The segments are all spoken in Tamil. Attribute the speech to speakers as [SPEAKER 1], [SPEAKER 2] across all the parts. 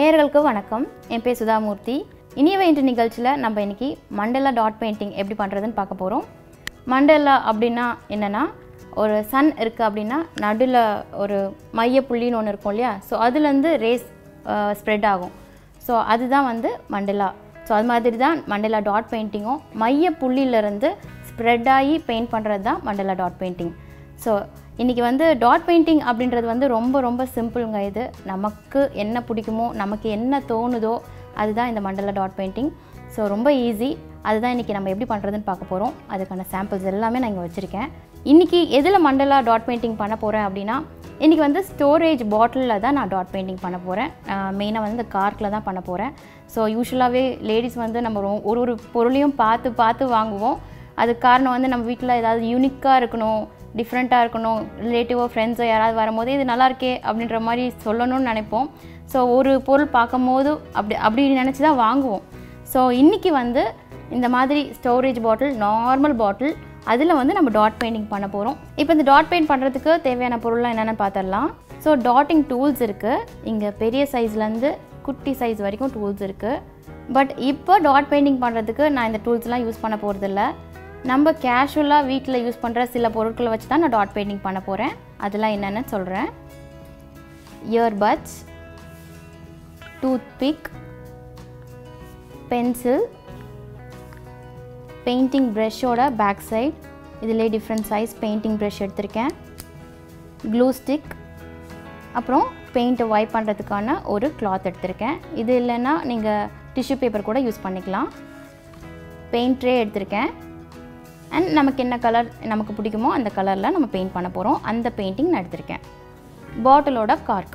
[SPEAKER 1] நேயர்களுக்கு வணக்கம் என் பேர் சுதாமூர்த்தி இனியவை இன்று நிகழ்ச்சியில் நம்ம இன்னைக்கு மண்டலா டாட் பெயிண்டிங் எப்படி பண்ணுறதுன்னு பார்க்க போகிறோம் மண்டலா அப்படின்னா என்னென்னா ஒரு சன் இருக்குது அப்படின்னா நடுவில் ஒரு மைய புள்ளின்னு ஒன்று இருக்கும் இல்லையா ஸோ அதுலேருந்து ரேஸ் ஸ்ப்ரெட் ஆகும் ஸோ அதுதான் வந்து மண்டலா ஸோ அது மாதிரி தான் மண்டலா டாட் பெயிண்டிங்கும் மைய புள்ளியிலேருந்து ஸ்ப்ரெட் ஆகி பெயிண்ட் பண்ணுறது தான் மண்டலா டாட் பெயிண்டிங் ஸோ இன்றைக்கி வந்து டாட் பெயிண்டிங் அப்படின்றது வந்து ரொம்ப ரொம்ப சிம்பிளுங்க இது நமக்கு என்ன பிடிக்குமோ நமக்கு என்ன தோணுதோ அதுதான் இந்த மண்டலா டாட் பெயிண்டிங் ஸோ ரொம்ப ஈஸி அதுதான் இன்றைக்கி நம்ம எப்படி பண்ணுறதுன்னு பார்க்க போகிறோம் அதுக்கான சாம்பிள்ஸ் எல்லாமே நான் இங்கே வச்சுருக்கேன் இன்றைக்கி எதில் மண்டலா டாட் பெயிண்டிங் பண்ண போகிறேன் அப்படின்னா இன்றைக்கி வந்து ஸ்டோரேஜ் பாட்டிலில் தான் நான் டாட் பெயிண்டிங் பண்ண போகிறேன் மெயினாக வந்து இந்த கார்க்கில் தான் பண்ண போகிறேன் ஸோ யூஸ்வலாகவே லேடிஸ் வந்து நம்ம ரொ- ஒரு ஒரு பொருளையும் பார்த்து பார்த்து வாங்குவோம் அதுக்கு காரணம் வந்து நம்ம வீட்டில் ஏதாவது யூனிக்காக இருக்கணும் டிஃப்ரெண்ட்டாக இருக்கணும் ரிலேட்டிவோ ஃப்ரெண்ட்ஸோ யாராவது வரும்போது இது நல்லா இருக்கே அப்படின்ற மாதிரி சொல்லணும்னு நினைப்போம் ஸோ ஒரு பொருள் பார்க்கும்போது அப்படி அப்படி நினச்சி தான் வாங்குவோம் ஸோ இன்றைக்கி வந்து இந்த மாதிரி ஸ்டோரேஜ் பாட்டில் நார்மல் பாட்டில் அதில் வந்து நம்ம டாட் பெயிண்டிங் பண்ண போகிறோம் இப்போ இந்த டாட் பெயிண்ட் பண்ணுறதுக்கு தேவையான பொருள்லாம் என்னென்னு பார்த்துடலாம் ஸோ டாட்டிங் டூல்ஸ் இருக்குது இங்கே பெரிய சைஸ்லேருந்து குட்டி சைஸ் வரைக்கும் டூல்ஸ் இருக்குது பட் இப்போ டாட் பெயிண்டிங் பண்ணுறதுக்கு நான் இந்த டூல்ஸ்லாம் யூஸ் பண்ண போகிறதில்ல நம்ம கேஷுவலாக வீட்டில் யூஸ் பண்ணுற சில பொருட்களை வச்சு தான் நான் டாட் பெயிண்டிங் பண்ண போகிறேன் அதெல்லாம் என்னென்னு சொல்கிறேன் இயர்பட்ஸ் டூத்பிக் பென்சில் பெயிண்டிங் ப்ரஷ்ஷோட பேக் சைட் இதிலே டிஃப்ரெண்ட் சைஸ் பெயிண்டிங் ப்ரஷ் எடுத்திருக்கேன் க்ளூ ஸ்டிக் அப்புறம் பெயிண்ட்டை வைப் பண்ணுறதுக்கான ஒரு கிளாத் எடுத்திருக்கேன் இது இல்லைன்னா நீங்கள் டிஷ்யூ பேப்பர் கூட யூஸ் பண்ணிக்கலாம் பெயிண்ட் ட்ரே எடுத்திருக்கேன் அண்ட் நமக்கு என்ன கலர் நமக்கு பிடிக்குமோ அந்த கலரில் நம்ம பெயிண்ட் பண்ண போகிறோம் அந்த பெயிண்டிங் நான் எடுத்திருக்கேன் பாட்டிலோட கார்க்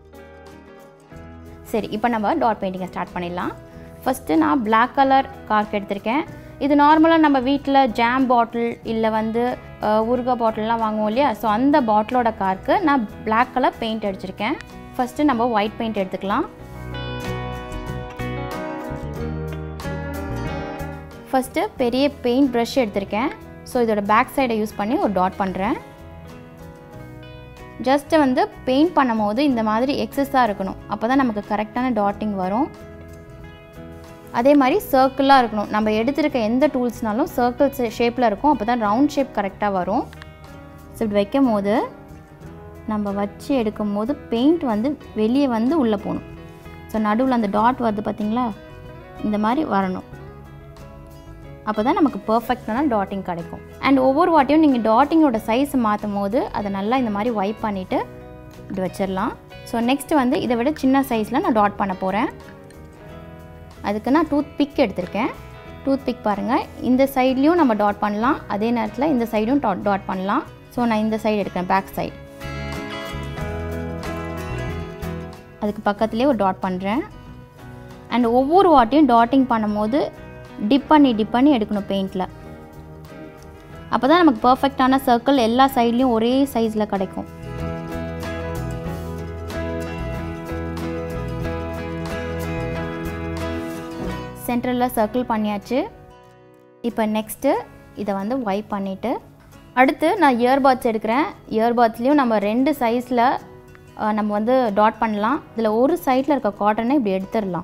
[SPEAKER 1] சரி இப்போ நம்ம டாட் பெயிண்டிங்கை ஸ்டார்ட் பண்ணிடலாம் ஃபஸ்ட்டு நான் Black கலர் கார்க் எடுத்திருக்கேன் இது நார்மலாக நம்ம வீட்டில் ஜாம் பாட்டில் இல்லை வந்து அஹ், ஊறுகாய் பாட்டில்லாம் வாங்குவோம் இல்லையா ஸோ அந்த பாட்டிலோட கார்க்கு நான் Black கலர் பெயிண்ட் அடிச்சிருக்கேன் ஃபஸ்ட்டு நம்ம ஒயிட் பெயிண்ட் எடுத்துக்கலாம் ஃபஸ்ட்டு பெரிய பெயிண்ட் ப்ரஷ் எடுத்திருக்கேன் ஸோ இதோட பேக் சைடை யூஸ் பண்ணி ஒரு டாட் பண்ணுறேன் ஜஸ்ட்டு வந்து பெயிண்ட் பண்ணும்போது இந்த மாதிரி எக்ஸஸாக இருக்கணும் அப்போ தான் நமக்கு கரெக்டான டாட்டிங் வரும் அதே மாதிரி சர்க்கிளாக இருக்கணும் நம்ம எடுத்திருக்க எந்த டூல்ஸ்னாலும் சர்க்கிள் ஷேப்பில் இருக்கும் அப்போ தான் ரவுண்ட் ஷேப் கரெக்டாக வரும் ஸோ இப்படி வைக்கும் போது நம்ம வச்சு எடுக்கும் போது பெயிண்ட் வந்து வெளியே வந்து உள்ளே போகணும் ஸோ நடுவில் அந்த டாட் வருது பார்த்தீங்களா இந்த மாதிரி வரணும் அப்போ தான் நமக்கு பர்ஃபெக்டான டாட்டிங் கிடைக்கும் அண்ட் ஒவ்வொரு வாட்டியும் நீங்கள் டாட்டிங்கோட சைஸ் மாற்றும் போது அதை நல்லா இந்த மாதிரி வைப் பண்ணிவிட்டு இப்படி வச்சிடலாம் ஸோ நெக்ஸ்ட் வந்து இதை விட சின்ன சைஸில் நான் டாட் பண்ண போகிறேன் அதுக்கு நான் டூத் பிக் எடுத்திருக்கேன் டூத் பிக் பாருங்கள் இந்த சைட்லேயும் நம்ம டாட் பண்ணலாம் அதே நேரத்தில் இந்த சைடும் டாட் டாட் பண்ணலாம் ஸோ நான் இந்த சைடு எடுக்கிறேன் பேக் சைடு அதுக்கு பக்கத்துலேயே ஒரு டாட் பண்ணுறேன் அண்ட் ஒவ்வொரு வாட்டியும் டாட்டிங் பண்ணும்போது டிப் பண்ணி டிப் பண்ணி எடுக்கணும் பெயிண்டில் அப்போ தான் நமக்கு பர்ஃபெக்டான சர்க்கிள் எல்லா சைட்லேயும் ஒரே சைஸில் கிடைக்கும் சென்டரில் சர்க்கிள் பண்ணியாச்சு இப்போ நெக்ஸ்ட்டு இதை வந்து வைப் பண்ணிவிட்டு அடுத்து நான் இயர்பாட்ஸ் எடுக்கிறேன் இயர்பாட்ஸ்லேயும் நம்ம ரெண்டு சைஸில் நம்ம வந்து டாட் பண்ணலாம் இதில் ஒரு சைடில் இருக்க காட்டனை இப்படி எடுத்துடலாம்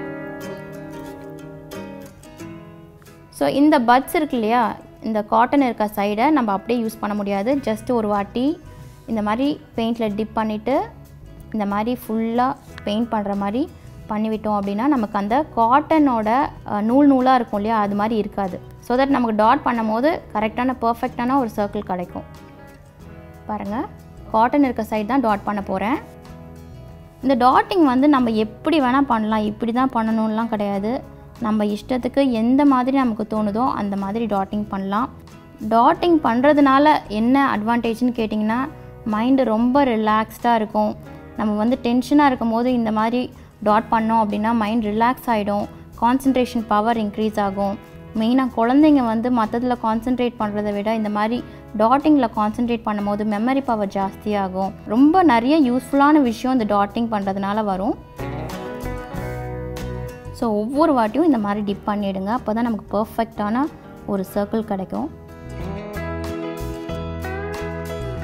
[SPEAKER 1] ஸோ இந்த பட்ஸ் இருக்கு இல்லையா இந்த காட்டன் இருக்க சைடை நம்ம அப்படியே யூஸ் பண்ண முடியாது ஜஸ்ட் ஒரு வாட்டி இந்த மாதிரி பெயிண்டில் டிப் பண்ணிவிட்டு இந்த மாதிரி ஃபுல்லாக பெயிண்ட் பண்ணுற மாதிரி பண்ணிவிட்டோம் அப்படின்னா நமக்கு அந்த காட்டனோட நூல் நூலாக இருக்கும் இல்லையா அது மாதிரி இருக்காது ஸோ தட் நமக்கு டாட் பண்ணும்போது கரெக்டான பர்ஃபெக்டான ஒரு சர்க்கிள் கிடைக்கும் பாருங்கள் காட்டன் இருக்க சைடு தான் டாட் பண்ண போகிறேன் இந்த டாட்டிங் வந்து நம்ம எப்படி வேணால் பண்ணலாம் இப்படி தான் பண்ணணும்லாம் கிடையாது நம்ம இஷ்டத்துக்கு எந்த மாதிரி நமக்கு தோணுதோ அந்த மாதிரி டாட்டிங் பண்ணலாம் டாட்டிங் பண்ணுறதுனால என்ன அட்வான்டேஜ்னு கேட்டிங்கன்னா மைண்டு ரொம்ப ரிலாக்ஸ்டாக இருக்கும் நம்ம வந்து டென்ஷனாக இருக்கும் போது இந்த மாதிரி டாட் பண்ணோம் அப்படின்னா மைண்ட் ரிலாக்ஸ் ஆகிடும் கான்சன்ட்ரேஷன் பவர் இன்க்ரீஸ் ஆகும் மெயினாக குழந்தைங்க வந்து மற்றதில் கான்சென்ட்ரேட் பண்ணுறதை விட இந்த மாதிரி டாட்டிங்கில் கான்சென்ட்ரேட் பண்ணும்போது மெமரி பவர் ஜாஸ்தியாகும் ரொம்ப நிறைய யூஸ்ஃபுல்லான விஷயம் இந்த டாட்டிங் பண்ணுறதுனால வரும் ஸோ ஒவ்வொரு வாட்டியும் இந்த மாதிரி டிப் பண்ணிவிடுங்க அப்போ தான் நமக்கு பர்ஃபெக்டான ஒரு சர்க்கிள் கிடைக்கும்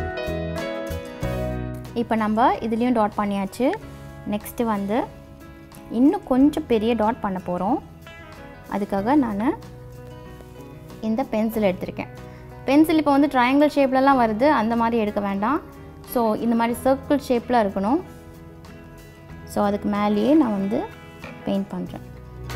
[SPEAKER 1] இப்போ நம்ம இதுலேயும் டாட் பண்ணியாச்சு நெக்ஸ்ட்டு வந்து இன்னும் கொஞ்சம் பெரிய டாட் பண்ண போகிறோம் அதுக்காக நான் இந்த பென்சில் எடுத்திருக்கேன் பென்சில் இப்போ வந்து ட்ரையாங்கிள் ஷேப்லலாம் வருது அந்த மாதிரி எடுக்க வேண்டாம் ஸோ இந்த மாதிரி சர்க்கிள் ஷேப்பில் இருக்கணும் ஸோ அதுக்கு மேலேயே நான் வந்து பெயிண்ட் பண்ணுறேன்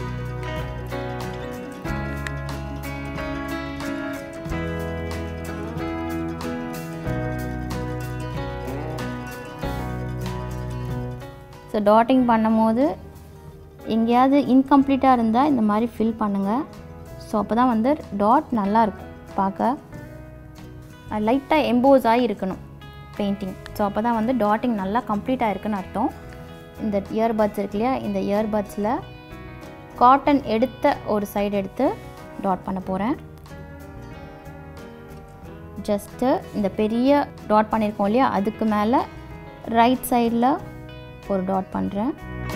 [SPEAKER 1] ஸோ டாட்டிங் பண்ணும்போது எங்கேயாவது இன்கம்ப்ளீட்டாக இருந்தால் இந்த மாதிரி ஃபில் பண்ணுங்கள் ஸோ அப்போ தான் வந்து டாட் நல்லா இருக்கும் பார்க்க லைட்டாக எம்போஸ் ஆகி இருக்கணும் பெயிண்டிங் ஸோ அப்போ தான் வந்து டாட்டிங் நல்லா கம்ப்ளீட் ஆகிருக்குன்னு அர்த்தம் இந்த இயர்பட்ஸ் இருக்கு இல்லையா இந்த இயர்பட்ஸில் காட்டன் எடுத்த ஒரு சைடு எடுத்து டாட் பண்ண போகிறேன் ஜஸ்ட்டு இந்த பெரிய டாட் பண்ணியிருக்கோம் இல்லையா அதுக்கு மேலே ரைட் சைடில் ஒரு டாட் பண்ணுறேன்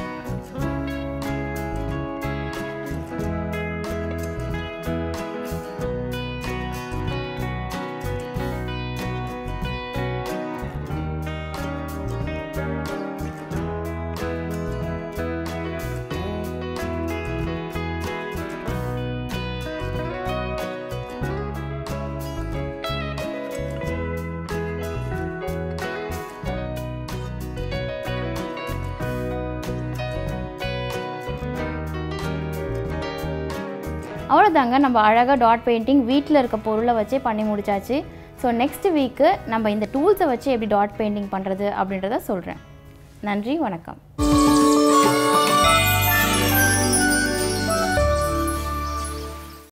[SPEAKER 1] அவ்வளோதாங்க நம்ம அழகாக டாட் பெயிண்டிங் வீட்டில் இருக்க பொருளை வச்சே பண்ணி முடிச்சாச்சு ஸோ நெக்ஸ்ட் வீக்கு நம்ம இந்த டூல்ஸை வச்சு எப்படி டாட் பெயிண்டிங் பண்ணுறது அப்படின்றத சொல்கிறேன் நன்றி வணக்கம்